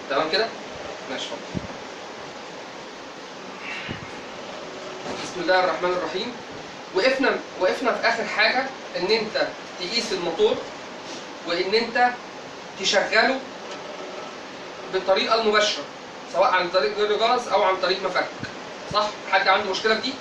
تمام كده ماشي اتفضل بسم الله الرحمن الرحيم وقفنا وقفنا في اخر حاجه ان انت تقيس الموتور وان انت تشغله بالطريقه المباشره سواء عن طريق جير جرس او عن طريق مفك صح حد عنده مشكله في دي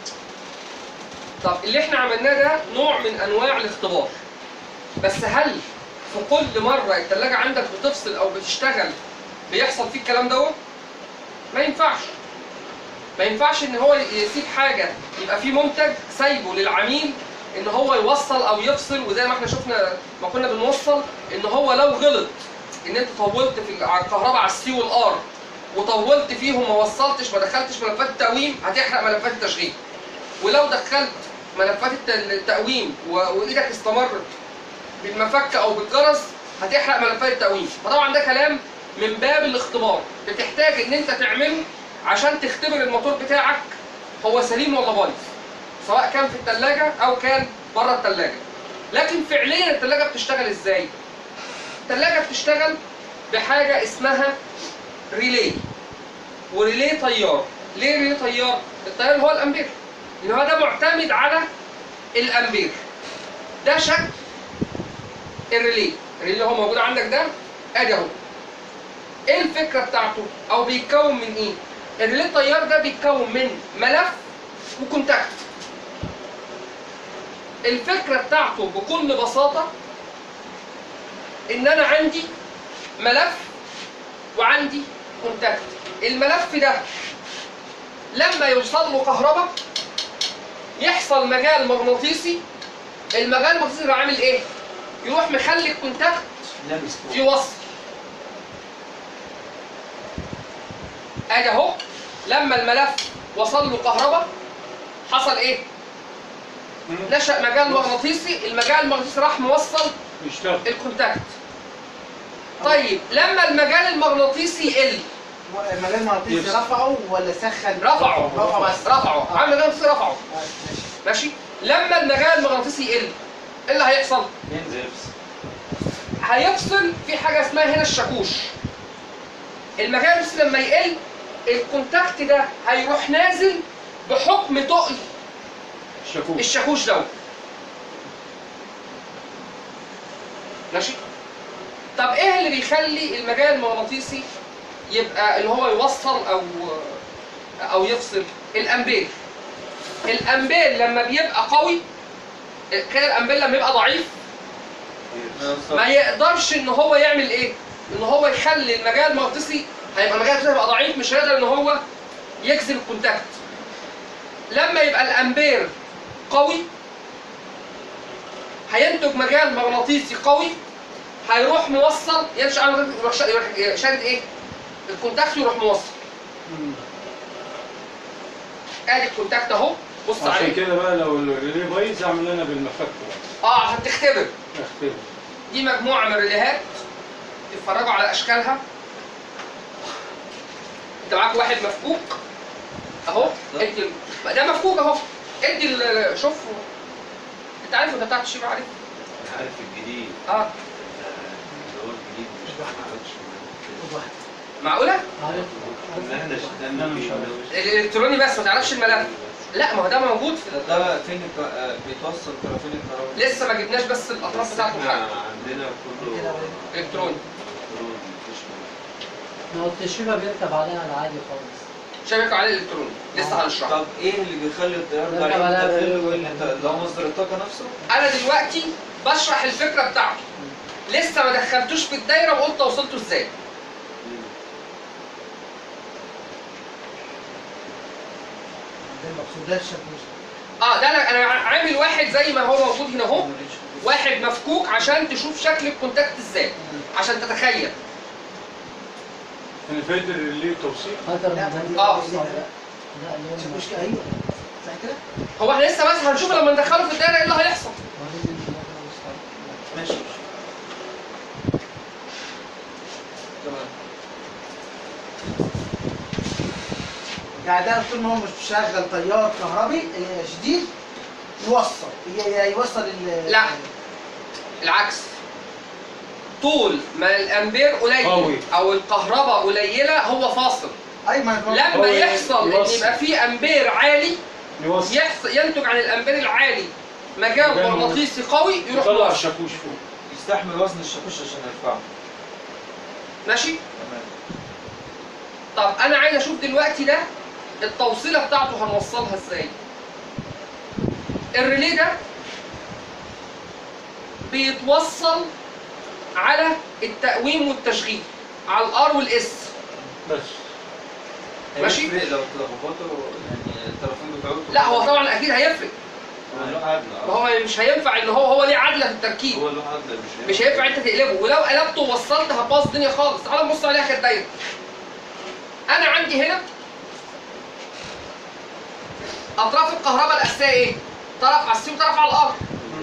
طب اللي احنا عملناه ده نوع من انواع الاختبار بس هل في كل مره الثلاجه عندك بتفصل او بتشتغل بيحصل فيه الكلام دوت ما ينفعش ما ينفعش ان هو يسيب حاجه يبقى في منتج سايبه للعميل ان هو يوصل او يفصل وزي ما احنا شفنا ما كنا بنوصل ان هو لو غلط ان انت طولت في على الكهرباء على السي والار وطولت فيهم ما وصلتش ما دخلتش ملفات التقويم هتحرق ملفات التشغيل ولو دخلت ملفات الت- التقويم و- وايدك استمرت بالمفك او بالجرس هتحرق ملفات التقويم فطبعا ده كلام من باب الاختبار بتحتاج ان انت تعمله عشان تختبر الموتور بتاعك هو سليم ولا بايظ سواء كان في الثلاجه او كان بره الثلاجه لكن فعليا الثلاجه بتشتغل ازاي الثلاجه بتشتغل بحاجه اسمها ريلي وريلي طيار ليه ريلي طيار التيار هو الامبير ان هو ده معتمد على الامبير ده شكل الريلي الريلي اللي هو موجود عندك ده ادي اهو ايه الفكره بتاعته او بيتكون من ايه الريلي الطيار ده بيتكون من ملف وكونتاكت الفكره بتاعته بكل بساطه ان انا عندي ملف وعندي كونتاكت الملف ده لما يوصل له كهرباء يحصل مجال مغناطيسي المجال المغناطيسي ده عامل ايه يروح مخلي الكونتاكت لابس فوق يوصل ادي اهو لما الملف وصل له كهرباء حصل ايه نشأ مجال مغناطيسي المجال المغناطيسي راح موصل يشتغل الكونتاكت طيب لما المجال المغناطيسي يقل المجال المغناطيسي يفصل. رفعه ولا سخن؟ رفعه رفعه بس رفعه عامل مجال مغناطيسي رفعه آه، ماشي ماشي لما المجال المغناطيسي يقل ايه اللي هيحصل ينزل يفصل هيفصل في حاجه اسمها هنا الشاكوش المجال المغناطيسي لما يقل الكونتاكت ده هيروح نازل بحكم تقل الشاكوش الشاكوش دوت ماشي طب ايه اللي بيخلي المجال المغناطيسي يبقى ان هو يوصل او او يفصل الامبير الامبير لما بيبقى قوي كده الامبير لما يبقى ضعيف ما يقدرش ان هو يعمل ايه ان هو يخلي المجال المغناطيسي هيبقى المجال المغناطيسي هيبقى ضعيف مش هيقدر ان هو يجذب الكونتاكت لما يبقى الامبير قوي هينتج مجال مغناطيسي قوي هيروح موصل يمشي على المغناطيس، يروح شا- يروح شادد ايه الكونتاكت يروح موصل ادي الكونتاكت اهو بص عشان عليه كده بقى لو الريلي بايظ اعمل انا بالمفك بقى اه عشان تختبر اختبر دي مجموعة من الريليهات اتفرجوا على أشكالها أنت معاك واحد مفكوك أهو ادي ال- ده مفكوك أهو ادي ال- شوف أنت عارف أنت بتاعت الشيبة عارف عارف الجديد أه اللي هو الجديد مش معرفش خد واحد معقولة؟ عارف ان احنا اشتغلنا أنا مش فيه عارف. الإلكتروني بس ما تعرفش الملف لا ما هو ده موجود في ده فين الك- آه، بيتوصل طرفين الكهرباء لسه ما جبناش بس الأطراف بتاعته احنا حاجة عندنا كله كده إلكتروني إلكتروني، مفيش منه. لو التشريبة بيركب عليها العادي خالص شبكة عليه الإلكتروني لسه هنشرح طب ايه اللي بيخلي التيار ده ضعيف كمان داخل لا- وانت ده مصدر الطاقه نفسه أنا دلوقتي بشرح الفكرة بتاعته لسه ما دخلتوش في الدايرة وقلت وصلته إزاي ده المقصود ده الشاكوش اه ده انا انا عامل واحد زي ما هو موجود هنا اهو واحد مفكوك عشان تشوف شكل الكونتاكت ازاي عشان تتخيل انا فايد الريلي توصيل خطر لا، من آه. لا لا اللي هو شاكوش كده ايوه صح كده؟ هو احنا لسه بس هنشوف لما ندخله في الدايره ايه اللي هيحصل ماشي تمام يعني ده طول ما هو مش شغال تيار كهربي آه، شديد يوصل ي- ي- يوصل ال لا. العكس طول ما الامبير قليل قوي. او الكهرباء قليله هو فاصل اي ما لما هو يحصل ان يوصل. يبقى في امبير عالي يوصل يحصل ينتج عن الامبير العالي مجال مجال مغناطيسي قوي يروح يطلع موصل الشاكوش فوق يستحمل وزن الشاكوش عشان يرفعه ماشي تمام طب انا عايز اشوف دلوقتي ده التوصيله بتاعته هنوصلها ازاي الريلي ده بيتوصل على التقويم والتشغيل على الار والاس بس ماشي. هيفرق لو اتلخبطوا يعني الطرفين بتوعهم لا هو طبعا اكيد هيفرق هو له عدل ما هو مش هينفع ان هو هو ليه عدله في التركيب هو له عدل مش مش هينفع انت تقلبه ولو قلبته ووصلت هتبوظ الدنيا خالص تعال نبص عليها كانت دايره انا عندي هنا اطراف الكهرباء الاساسيه ايه طرف على السي وطرف على الار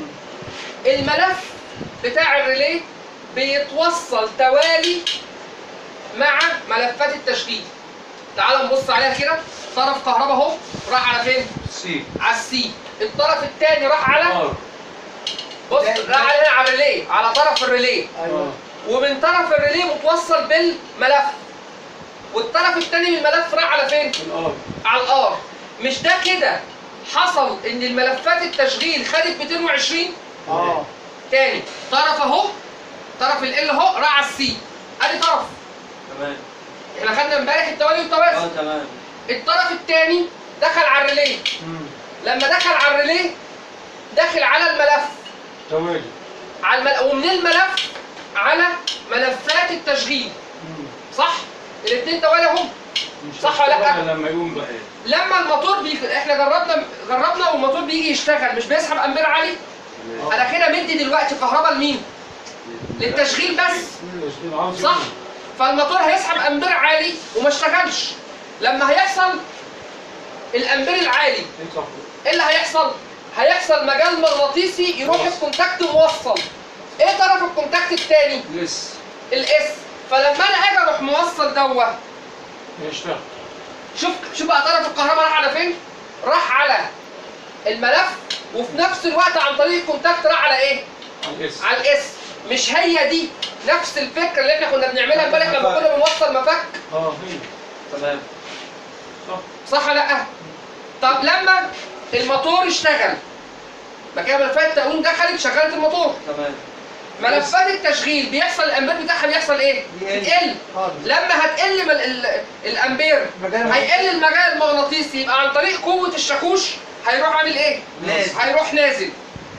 الملف بتاع الريلي بيتوصل توالي مع ملفات التشغيل تعال نبص عليها كده طرف كهرباء اهو راح على فين سي على السي الطرف الثاني راح على ار بص راح على هنا على الريلي على طرف الريلي ايوه ومن طرف الريلي متوصل بالملف والطرف الثاني من الملف راح على فين؟ الار على الار مش ده كده حصل ان الملفات التشغيل خدت 220 اه تاني طرف اهو طرف ال اهو راح على السي ادي طرف تمام احنا خدنا امبارح التوالي والتوازي اه تمام الطرف الثاني دخل على الريلي لما دخل على الريلي دخل على الملف توالي على المل... ومن الملف على ملفات التشغيل صح؟ الاثنين توالي اهم مش صح ولا لأ؟ هيشتغل لما يقوم بقى لما الموتور بي... احنا جربنا جربنا والموتور بيجي يشتغل مش بيسحب امبير عالي انا كده مدي دلوقتي كهرباء لمين؟ للتشغيل بس عاوز صح؟ فالموتور هيسحب امبير عالي وما اشتغلش لما هيحصل الامبير العالي يطلع فوق. ايه اللي هيحصل؟ هيحصل مجال مغناطيسي يروح الكونتاكت موصل ايه طرف الكونتاكت الثاني؟ لسه الاس فلما انا اجي اروح موصل دوت يشتغل شوف شوف بقى طرف الكهرباء راح على فين؟ راح على الملف وفي نفس الوقت عن طريق الكونتاكت راح على ايه؟ على الاس على الاس مش هي دي نفس الفكره اللي احنا كنا بنعملها امبارح لما كنا بنوصل مفك اه هي تمام صح صح ولا لا؟ طب لما الموتور اشتغل ما كده ملفات التقويم دخلت شغلت الموتور تمام ملفات التشغيل بيحصل الامبير بتاعها بيحصل ايه؟ بيقل. بتقل خالص لما هتقل من ال- الامبير مجال هيقل المجال المغناطيسي يبقى عن طريق قوه الشاكوش هيروح عامل ايه؟ نازل. هيروح نازل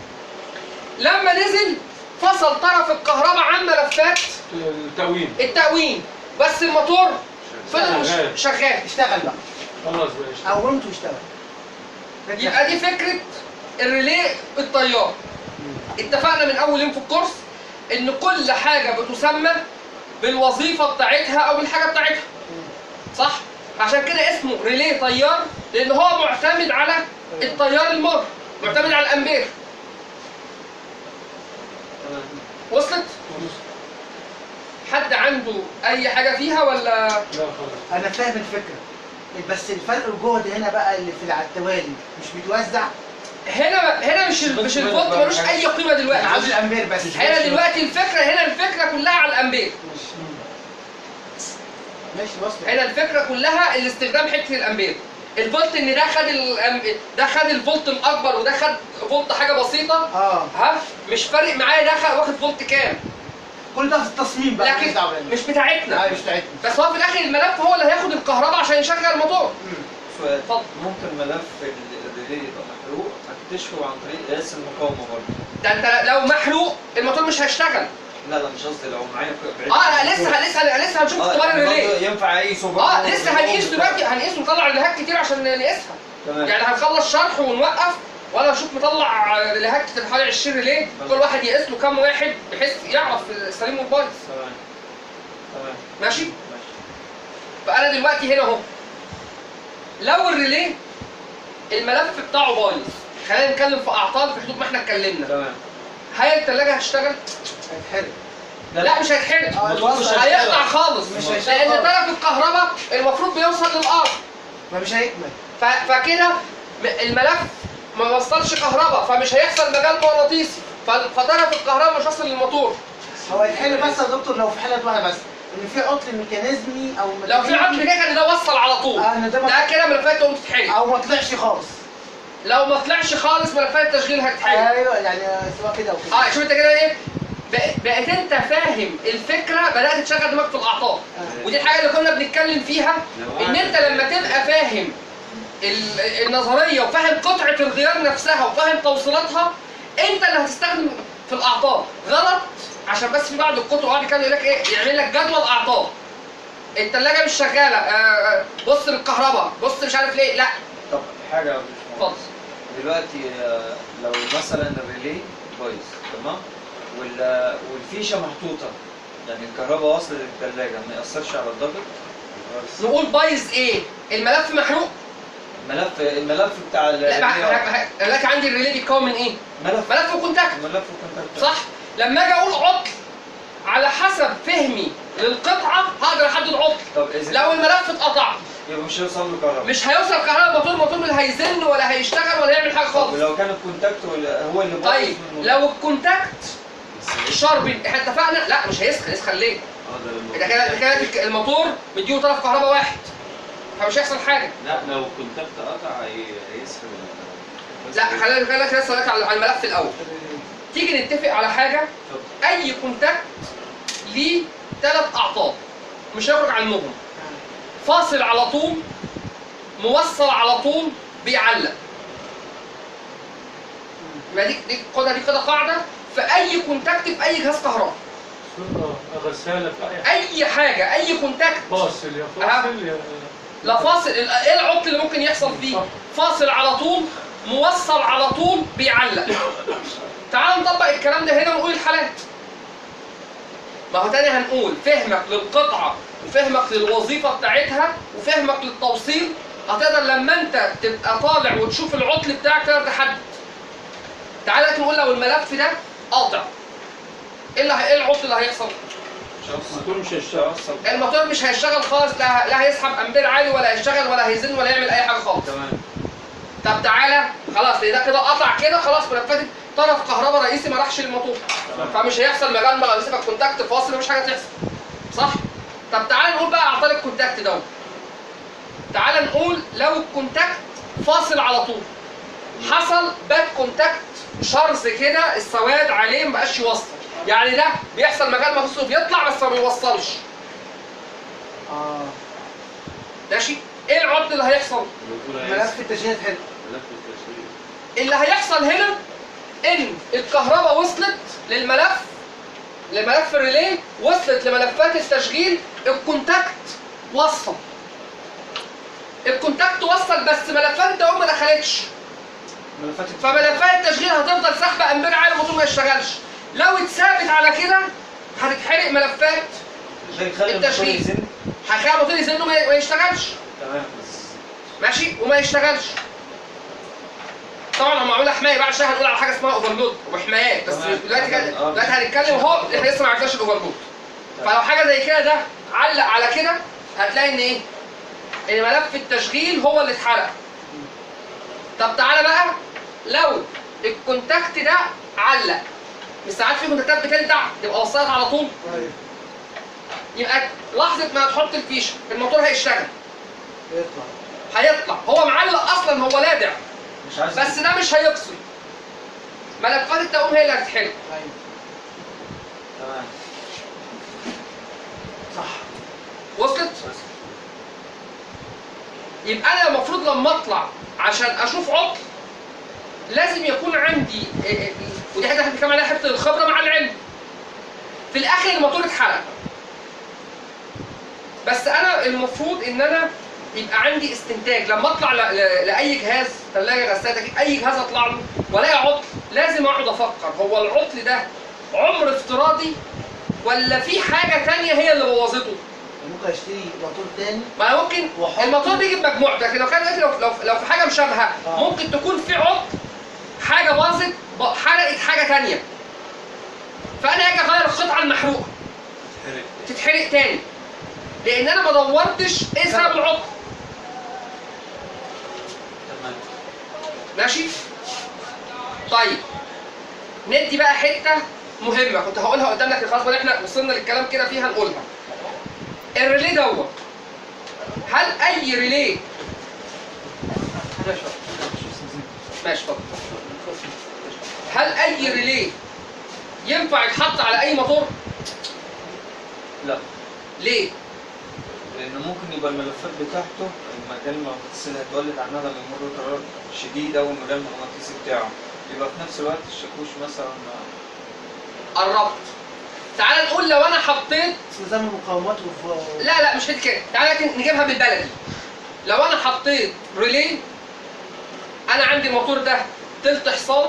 لما نزل فصل طرف الكهرباء عن ملفات التقويم التقويم بس الموتور فضل مش- شغال. شغال اشتغل بقى خلاص بقى يشتغل قومت واشتغل يبقى دي فكره الريلي الطيار اتفقنا من اول يوم في الكورس ان كل حاجه بتسمى بالوظيفه بتاعتها او بالحاجه بتاعتها صح عشان كده اسمه ريلي طيار لان هو معتمد على التيار المر معتمد على الامبير تمام وصلت حد عنده اي حاجه فيها ولا لا خلاص انا فاهم الفكره بس الفرق الجهد هنا بقى اللي في على التوالي مش بيتوزع هنا هنا مش مش الفولت ملوش اي قيمه انا دلوقتي عاوز الامبير بس هنا دلوقتي الفكره هنا الفكره كلها على الامبير ماشي ماشي وصل هنا الفكره كلها الاستخدام حته الامبير الفولت ان ده خد الأم... ده خد الفولت الاكبر وده خد فولت حاجه بسيطه اه ها مش فارق معايا ده خد- واخد فولت كام كل ده في التصميم بقى ماليش لكن دعوة بيه. مش بتاعتنا لا مش بتاعتنا بس هو في الاخر الملف هو اللي هياخد الكهرباء عشان يشغل الموتور سؤال اتفضل. ممكن ملف ال- الريلي يبقى محروق اكتشفه عن طريق قياس المقاومه برضه ده انت لو محروق الموتور مش هيشتغل لا لا مش قصدي لو معايا بعيد اه لا لسه لسه لسه هنشوف آه، اختبار يعني الريلي برضه ينفع اقيسه برضه اه لسه هنقيس بالمقاومة دلوقتي هنقيس ونطلع ريليهات كتير عشان نقيسها تمام يعني هنخلص شرح ونوقف وانا اشوف مطلع ريليهات كتير حوالي 20 ريليه كل واحد يقيس له كام واحد بحيث يعرف السليم والبايظ تمام تمام ماشي ماشي فانا دلوقتي هنا اهو لو الريليه الملف بتاعه بايظ خلينا نتكلم في اعطال في حدود ما احنا اتكلمنا تمام هل الثلاجه هتشتغل؟ هيتحرق لا مش هيتحرق اه الوصل هيقطع خالص مش هيشتغل لان خالص. طرف الكهرباء المفروض بيوصل للارض ما مش هيكمل ف- فكده م- الملف ما وصلش كهرباء فمش هيحصل مجال مغناطيسي ف- فطرف الكهرباء مش واصل للموتور هو يتحل بس يا دكتور لو في حاله واحده بس ان في عطل ميكانيزمي او لو في عطل ميكانيكي ده وصل على طول اه ان ده ما- ده كده ملفات تقوم تتحرق او ما طلعش خالص لو ما طلعش خالص ملفات التشغيل هتتحرق ايوه يعني سواء كده او كده اه شوف انت كده ايه بق- بقيت انت فاهم الفكره بدات تشغل دماغك في الاعطال آه. ودي الحاجه اللي كنا بنتكلم فيها ان انت لما تبقى فاهم ال- النظريه وفاهم قطعه الغيار نفسها وفاهم توصيلاتها انت اللي هتستخدم في الاعطال غلط عشان بس في بعض الكتب قاعد كانوا يقول لك ايه يعمل لك جدول اعطال الثلاجه مش شغاله آه، آه، بص للكهرباء بص مش عارف ليه لا طب حاجه يا اتفضل باشمهندس دلوقتي آه، لو مثلا الريلي بايظ تمام وال- والفيشه محطوطه يعني الكهرباء واصله للثلاجه ما ياثرش على الضغط نقول بايظ ايه الملف محروق الملف الملف بتاع ال- لا الريلي- ه- ه- لك عندي الريلي بيتكون من ايه ملف ملف وكونتاكت ملف وكونتاكت صح لما اجي اقول عطل على حسب فهمي للقطعه هقدر احدد عطل طب اذا لو الملف اتقطع يبقى مش هيوصل له كهرباء مش هيوصل كهرباء الموتور الموتور لا هيزن ولا هيشتغل ولا يعمل حاجه طب خالص ولو كان الكونتاكت ولا- هو اللي بايظ طيب من- لو الكونتاكت شارب احنا اتفقنا لا مش هيسخن يسخن ليه؟ اه ده لما- اذا كان إذا كان الموتور مديله طرف كهرباء واحد فمش هيحصل حاجه لا لو الكونتاكت قطع هي- هيسخن ولا- لا خلينا خلينا كده نسألك على على الملف الاول تيجي نتفق على حاجه اي كونتاكت ليه ثلاث اعطاب مش هيخرج عنهم فاصل على طول موصل على طول بيعلق يبقى دي دي خدها دي كده قاعده في اي كونتاكت في اي جهاز كهرباء صورة غسالة في أي حاجة اي حاجه اي كونتاكت فاصل يا أهم. فاصل يا لا فاصل ايه العطل اللي ممكن يحصل فيه فاصل على طول موصل على طول بيعلق تعال نطبق الكلام ده هنا ونقول الحالات ما هو تاني هنقول فهمك للقطعة وفهمك للوظيفة بتاعتها وفهمك للتوصيل هتقدر لما انت تبقى طالع وتشوف العطل بتاعك تقدر تحدد تعال دلوقتي نقول لو الملف ده قاطع ايه اللي ه- ايه العطل اللي هيحصل؟ الموتور مش مش هيشتغل هيوصل الموتور مش هيشتغل خالص لا لا هيسحب امبير عالي ولا هيشتغل ولا هيزن ولا يعمل اي حاجه خالص تمام طب تعالى خلاص ده كده قطع كده خلاص ملفات طرف كهرباء رئيسي ما راحش للموتور فمش هيحصل مجال ما يسيبك كونتاكت فاصل مفيش حاجه تحصل صح طب تعالى نقول بقى اعطال الكونتاكت دوت تعالى نقول لو الكونتاكت فاصل على طول حصل باك كونتاكت شرز كده السواد عليه ما بقاش يوصل يعني ده بيحصل مجال ما فيه بيطلع بس ما بيوصلش اه ماشي ايه العطل اللي هيحصل الوصول ملف هيسخن. التشغيل حلو ملف التشغيل اللي هيحصل هنا ان الكهرباء وصلت للملف لملف الريلي وصلت لملفات التشغيل الكونتاكت وصل الكونتاكت وصل بس ملفات الدوام ما دخلتش ملفات فملفات التشغيل هتفضل ساحبه امبير عالي الموتور ما يشتغلش لو اتثابت على كده هتتحرق ملفات ده يخلي الموتور التشغيل. يزن هيخلي الموتور يزنه ما ما يشتغلش تمام بس ماشي وما يشتغلش طبعا هو معموله حمايه بقى عشان هنقول على حاجه اسمها اوفرلود وحمايات بس تمام. دلوقتي كده آه. دلوقتي هنتكلم اهو احنا لسه ما عرفناش الاوفرلود فلو حاجه زي كده ده علق على كده هتلاقي ان ايه؟ ان ملف التشغيل هو اللي اتحرق طب تعالى بقى لو الكونتاكت ده علق مش ساعات في كونتاكتات بتلدع تبقى وصلت على طول طيب يبقى لحظه ما تحط الفيشه الموتور هيشتغل يطلع هيطلع هو معلق اصلا هو لادع مش عايز بس ده مش هيفصل ملفات التقويم هي اللي هتتحرق ايوه تمام صح وصلت؟ يبقى انا المفروض لما اطلع عشان اشوف عطل لازم يكون عندي إيه إيه ودي حاجه احنا بنتكلم عليها حته الخبره مع العلم في الاخر الموتور اتحرق بس انا المفروض ان انا يبقى عندي استنتاج لما اطلع ل- ل- لاي جهاز ثلاجه غساله تكييف اي جهاز اطلع له والاقي عطل لازم اقعد افكر هو العطل ده عمر افتراضي ولا في حاجه تانية هي اللي بوظته ممكن اشتري موتور تاني ما أنا ممكن وأحط- الموتور بيجي بمجموعته لكن لو كان دلوقتي لو, لو, لو في حاجه مشابهه آه. ممكن تكون في عطل حاجه باظت ب- حرقت حاجه تانية فانا اجي اغير القطعه المحروقه حرق. تتحرق تاني لان انا ما دورتش ايه سبب العطل تمام ماشي طيب ندي بقى حته مهمه كنت هقولها قدام لكن خلاص ما احنا وصلنا للكلام كده فيها نقولها الريلي دوت هل اي ريلي ماشي ماشي اتفضل هل اي ريلي ينفع يتحط على اي موتور لا ليه لانه ممكن يبقى الملفات بتاعته المجال المغناطيسي اللي هيتولد عنها لما يمر تيار شديد او المجال المغناطيسي بتاعه يبقى في نفس الوقت الشاكوش مثلا قربت تعال نقول لو انا حطيت نظام المقاومات وف... لا لا مش هيك كده تعالى لكن نجيبها بالبلدي لو انا حطيت ريلي انا عندي الموتور ده تلت حصان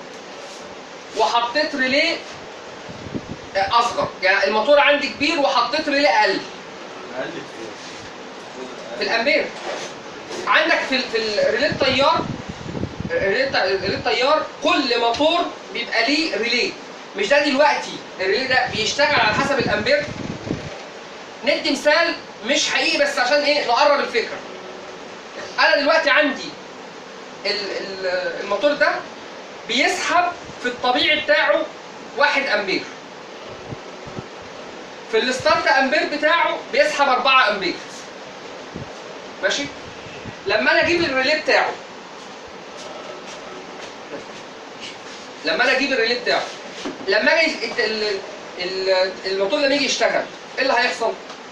وحطيت ريلي آه، اصغر يعني الموتور عندي كبير وحطيت ريلي اقل اقل في الامبير عندك في ال- في الريلي التيار الريلي الت- الريلي التيار كل موتور بيبقى ليه ريلي مش ده دلوقتي الريلي ده بيشتغل على حسب الامبير ندي مثال مش حقيقي بس عشان ايه نقرب الفكره انا دلوقتي عندي ال- ال- الموتور ده بيسحب في الطبيعي بتاعه واحد امبير في الستارت امبير بتاعه بيسحب 4 امبير ماشي لما انا اجيب الريلي بتاعه لما انا اجيب الريلي بتاعه لما اجي الت- ال- ال- الموتور لما يجي يشتغل ايه اللي هيحصل؟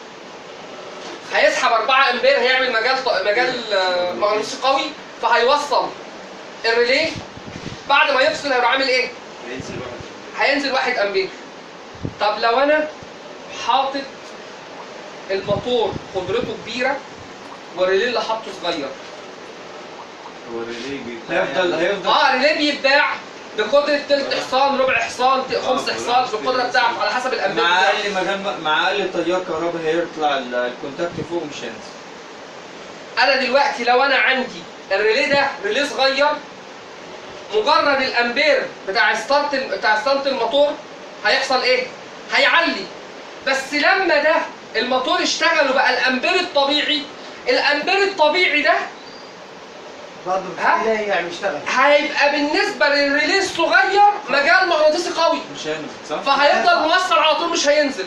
هيسحب 4 امبير هيعمل مجال ط- مجال آه، مغناطيسي قوي فهيوصل الريلي بعد ما يفصل هيروح عامل ايه؟ هينزل واحد هينزل 1 امبير طب لو انا حاطط الموتور قدرته كبيره والريلي اللي حاطه صغير هو الريلي بيبقى هيفضل هيفضل اه ريلي بيتباع بقدره تلت حصان ربع حصان ت- خمس آه، حصان خلاص. بالقدره بتاعته على حسب الامبير مع بتاعه اقل مجال مع اقل تيار كهربي هيطلع ال- الكونتاكت فوق مش هينزل انا دلوقتي لو انا عندي الريلي ده ريلي صغير مجرد الامبير بتاع ستارت بتاع ستارت الموتور هيحصل ايه؟ هيعلي بس لما ده الموتور اشتغل وبقى الامبير الطبيعي الامبير الطبيعي ده برضه ها؟ بتلاقي يعني يشتغل هيبقى بالنسبه للريلي الصغير مجال مغناطيسي قوي مش هينزل صح؟ فهيفضل موصل على طول مش هينزل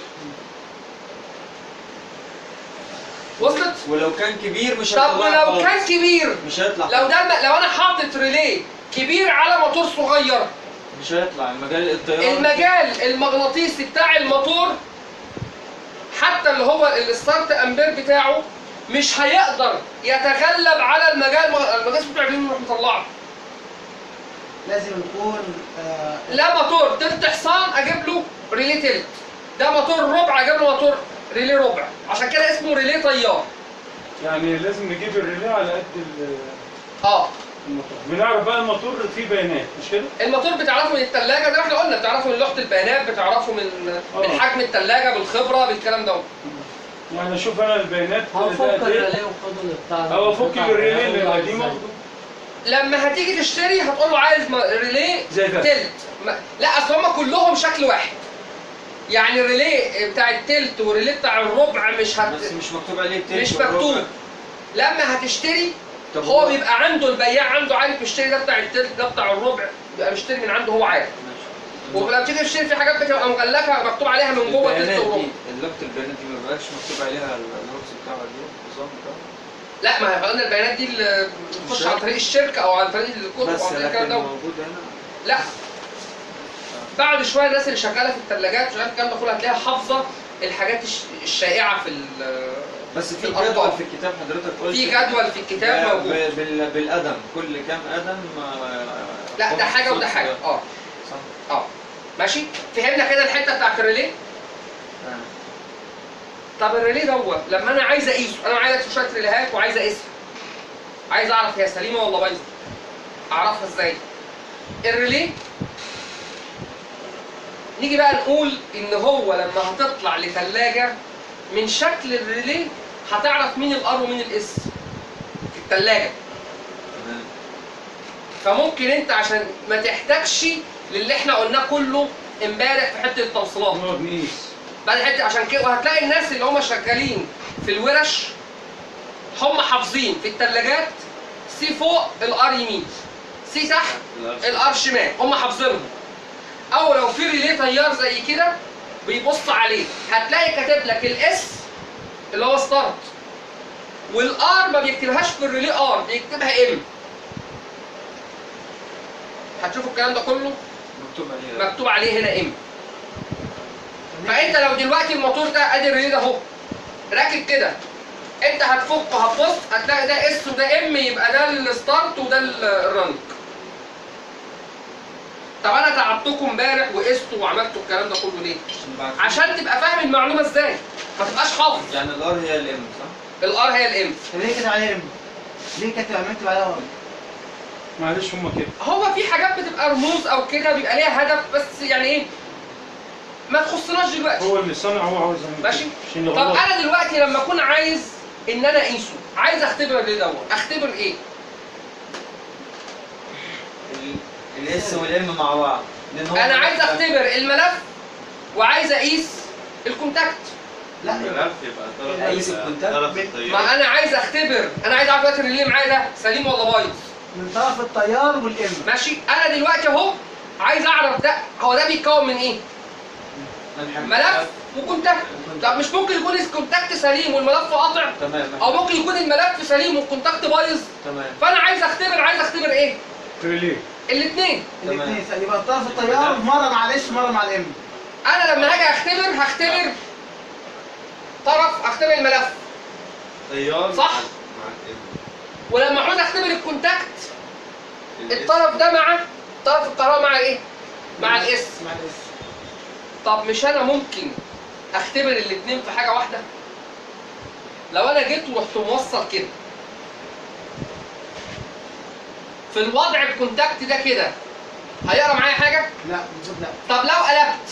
وصلت؟ ولو كان كبير مش طب هيطلع ولو كان كبير مش هيطلع لو ده لو انا حاطط ريلي كبير على موتور صغير مش هيطلع المجال التيار المجال المغناطيسي بتاع الموتور حتى اللي هو الستارت امبير بتاعه مش هيقدر يتغلب على المجال المغناطيسي بتاعه اللي نروح مطلعه لازم يكون آه لا موتور تلت حصان اجيب له ريلي تلت ده موتور ربع اجيب له موتور ريلي ربع عشان كده اسمه ريلي طيار يعني لازم نجيب الريلي على قد ال- اه الموتور بنعرف بقى الموتور فيه بيانات مش كده؟ الموتور بتعرفه من الثلاجه زي ما احنا قلنا بتعرفه من لوحه البيانات بتعرفه من من آه. حجم الثلاجه بالخبره بالكلام ده يعني اشوف انا البيانات هو ده فك قد ايه الريلي وخده بتاع او افك بتاع الريلي الريلي القديم إزاي. واخده لما هتيجي تشتري هتقول له عايز م- ريلي زي ده. تلت ما- لا اصل هم كلهم شكل واحد يعني الريلي بتاع التلت والريلي بتاع الربع مش هت بس مش مكتوب عليه التلت مش والربع. مكتوب لما هتشتري طب هو بيبقى عنده البياع عنده عارف مشتري ده بتاع التلت ده بتاع الربع بيبقى مشتري من عنده هو عارف ماشي. ولما تيجي تشتري في حاجات بتبقى مغلفه مكتوب عليها من جوه تلت البيانات وربع دي اللوحة البيانات دي ما بقاش مكتوب عليها الهوكس بتاعها دي النظام بتاعها لا ما احنا قلنا البيانات دي اللي بتخش عن طريق الشركه او عن طريق الكتب بس او عن طريق الكلام لكن ده موجود هنا لا بعد شويه الناس اللي شغاله في الثلاجات شغاله في الكلام ده كله هتلاقيها حافظه الحاجات الش- الشائعه في ال- بس في الأرقام. جدول في الكتاب حضرتك قلت في جدول في الكتاب ب- موجود ب- بال- بالقدم كل كام قدم آه، لا ده خمس حاجه وده ست حاجه ده. اه صح اه ماشي فهمنا كده الحته بتاعت الريلي آه. طب الريلي دوت لما انا عايز اقيسه انا عايز اكتب شويه ريليهات وعايز اقيسها عايز اعرف هي سليمه ولا بايظه اعرفها ازاي الريلي نيجي بقى نقول ان هو لما هتطلع لثلاجه من شكل الريلي هتعرف مين الار ومين الاس في الثلاجه تمام فممكن انت عشان ما تحتاجش للي احنا قلناه كله امبارح في حته التوصيلات نقعد نقيس بعد حته عشان كده وهتلاقي الناس اللي هم شغالين في الورش هم حافظين في الثلاجات سي فوق الار يمين سي تحت الار شمال هم حافظينهم او لو في ريلي تيار زي كده بيبص عليه هتلاقي كاتب لك الاس اللي هو ستارت والار ما بيكتبهاش في الريلي ار بيكتبها ام هتشوفوا الكلام ده كله مكتوب عليه مكتوب عليه هنا ام فانت لو دلوقتي الموتور ده ادي الريلي ده اهو راكب كده انت هتفك هتبص هتلاقي ده اس وده ام يبقى ده الستارت وده ال- الرنك طب انا تعبتكم امبارح وقستوا وعملتوا الكلام ده كله ليه؟ عشان بعد عشان تبقى فاهم المعلومه ازاي ما تبقاش حافظ يعني الار هي الام صح؟ الار هي الام طب ليه كاتب عليها ام؟ ليه كاتب عملت عليها ار؟ معلش هما كده هو في حاجات بتبقى رموز او كده بيبقى ليها هدف بس يعني ايه ما تخصناش دلوقتي هو اللي صنع هو عاوز يعمل ماشي كده. عشان طب يغلط انا دلوقتي لما اكون عايز ان انا اقيسه عايز اختبر ايه دوت اختبر ايه الاس والام مع بعض لان هو انا عايز اختبر الملف وعايز اقيس الكونتاكت لا الملف يبقى طرف أقيس ال- الكونتاكت. طرف ما التيار انا عايز اختبر انا عايز اعرف دلوقتي الريلي معايا ده سليم ولا بايظ من طرف التيار والام ماشي انا دلوقتي اهو عايز اعرف ده هو ده بيتكون من ايه ملف وكونتاكت طب مش ممكن يكون الكونتاكت سليم والملف قاطع تمام او ممكن يكون الملف سليم والكونتاكت بايظ تمام فانا عايز اختبر عايز اختبر ايه ريليه الاثنين تمام. الاثنين يبقى طرف التيار مره مع الاس مره مع الام انا لما هاجي اختبر هختبر طرف اختبر الملف تيار صح. مع مع الام ولما عاوز اختبر الكونتاكت الاس الطرف ده مع طرف الكهرباء مع ايه مع الاس مع الاس طب مش انا ممكن اختبر الاثنين في حاجه واحده لو انا جيت ورحت موصل كده في الوضع الكونتاكت ده كده هيقرا معايا حاجه لا المفروض لا طب لو قلبت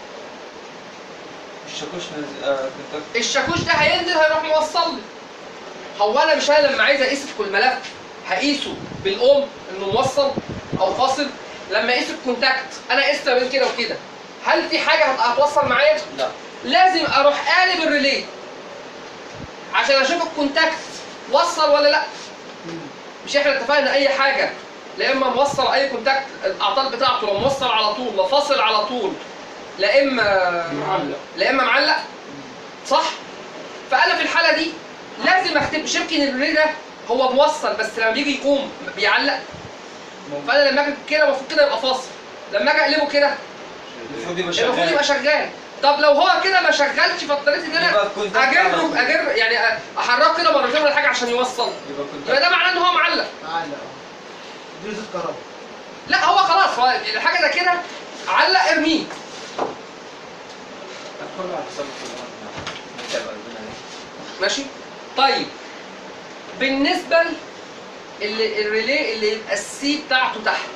الشاكوش نازل- آه، كونتاكت الشاكوش ده هينزل هيروح موصل لي هو انا مش انا لما عايز اقيس كل ملف هقيسه بالاوم انه موصل او فاصل لما اقيس الكونتاكت انا قست بين كده وكده هل في حاجه هت- هتوصل معايا؟ لا لازم اروح قالب الريلي عشان اشوف الكونتاكت وصل ولا لا مش احنا اتفقنا اي حاجه لا اما موصل اي كونتاكت الاعطال بتاعته لو موصل على طول لا فاصل على طول لا اما معلق. لا اما معلق صح فانا في الحاله دي لازم اختبر مش يمكن الريلي ده هو موصل بس لما بيجي يقوم بيعلق فانا لما اجي كده المفروض كده يبقى فاصل لما اجي اقلبه كده المفروض يبقى المفروض شغال يبقى شغال طب لو هو كده ما شغلش فاضطريت ان انا يبقى الكونتاكت على اجره طول. اجر يعني احركه كده مرتين ولا حاجه عشان يوصل يبقى يبقى كونتاكت ده معناه ان هو معلق تعالى اه دي زيت كهرباء لا هو خلاص هو الحاجه ده كده علق ارميه كله على حساب الكونتاكت. نتابع ربنا عليه. ماشي طيب بالنسبه اللي الريلي اللي يبقى السي بتاعته تحت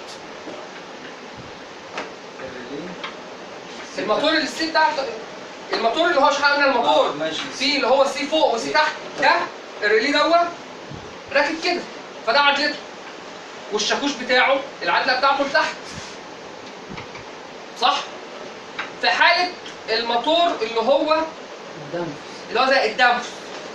الريلي. الموتور اللي السي بتاعته الموتور اللي هو شحن آه، الموتور ماشي في اللي هو سي فوق وسي تحت ده الريلي دوت راكب كده فده عدلته والشاكوش بتاعه العدله بتاعته لتحت صح في حاله الموتور اللي هو الدم اللي هو زي الدنفس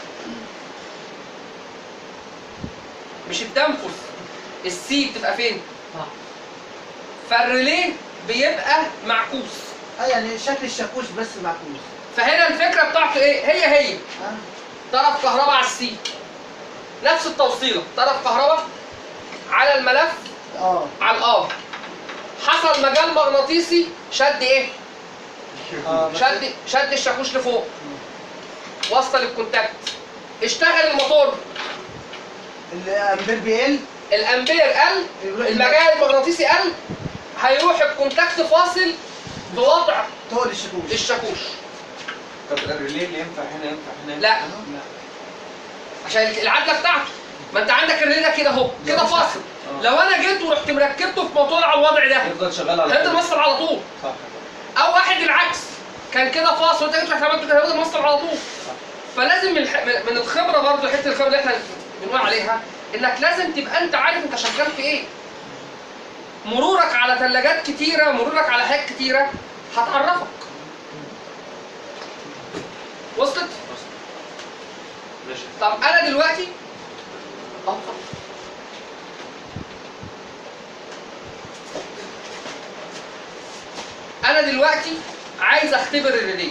مش الدنفس السي بتبقى فين صح فالريلي بيبقى معكوس اه يعني شكل الشاكوش بس معكوس فهنا الفكره بتاعته ايه هي هي اه طرف كهرباء على السي نفس التوصيله طرف كهرباء على الملف اه على الار حصل مجال مغناطيسي شد ايه اه بس- شد شد الشاكوش لفوق وصل الكونتاكت اشتغل الموتور الامبير بيقل الامبير قل المجال المغناطيسي قل هيروح الكونتاكت فاصل بوضع تقل الشاكوش الشاكوش طب الريلي اللي ينفع هنا ينفع هنا لا. ينفع هنا؟ لا عشان العدله بتاعته ما انت عندك الريلي ده كده اهو كده لا. فاصل آه. لو انا جيت ورحت مركبته في موتور على الوضع ده يفضل شغال على هيفضل طول. موصل على طول صح او واحد العكس كان كده فاصل وانت جيت رحت عملته كده هيفضل موصل على طول فلازم من الح- من- من الخبره برضه حته الخبره اللي احنا بنقول عليها انك لازم تبقى انت عارف انت شغال في ايه مرورك على ثلاجات كتيره مرورك على حاجات كتيره هتعرفك وصلت ماشي طب انا دلوقتي اه اتفضل. دلوقتي عايز اختبر الريلي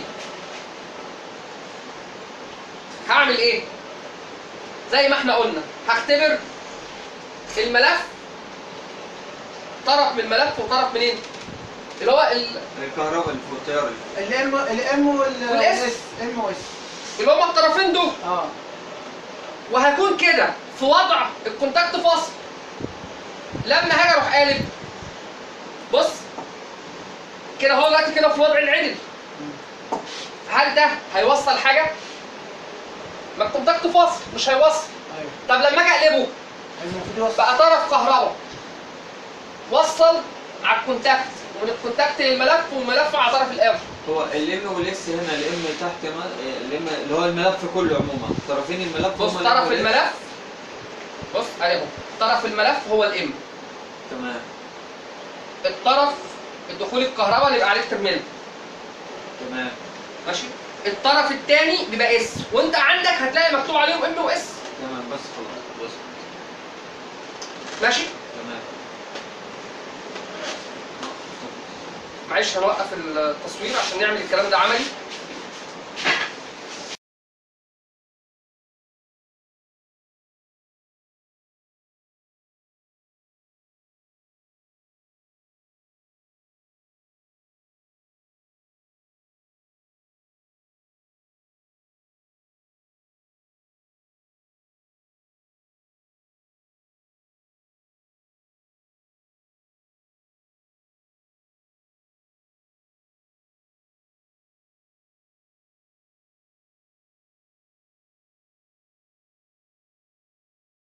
هعمل ايه زي ما احنا قلنا هختبر الملف طرف من الملف وطرف منين اللي هو ال- الكهرباء اللي فوق التيار اللي فوق. الام الام والإس. والاس ام واس اللي هما الطرفين دول اه وهكون كده في وضع الكونتاكت فاصل لما هاجي اروح قالب بص كده هو دلوقتي كده في وضع العدل هل ده هيوصل حاجه؟ ما الكونتاكت فاصل مش هيوصل ايوه طب لما اجي اقلبه المفروض يوصل بقى طرف كهرباء وصل على الكونتاكت ومن الكونتاكت للملف والملف على طرف الام هو الام والاكس هنا الام تحت ما الام اللي هو الملف كله عموما طرفين الملف بص هما ال M طرف وال X. الملف بص اهي اهو طرف الملف هو الام تمام الطرف الدخول الكهرباء اللي يبقى عليه ترمينال تمام ماشي الطرف الثاني بيبقى اس وانت عندك هتلاقي مكتوب عليهم ام واس تمام بس خلاص بس ماشي تمام معلش هنوقف التصوير عشان نعمل الكلام ده عملي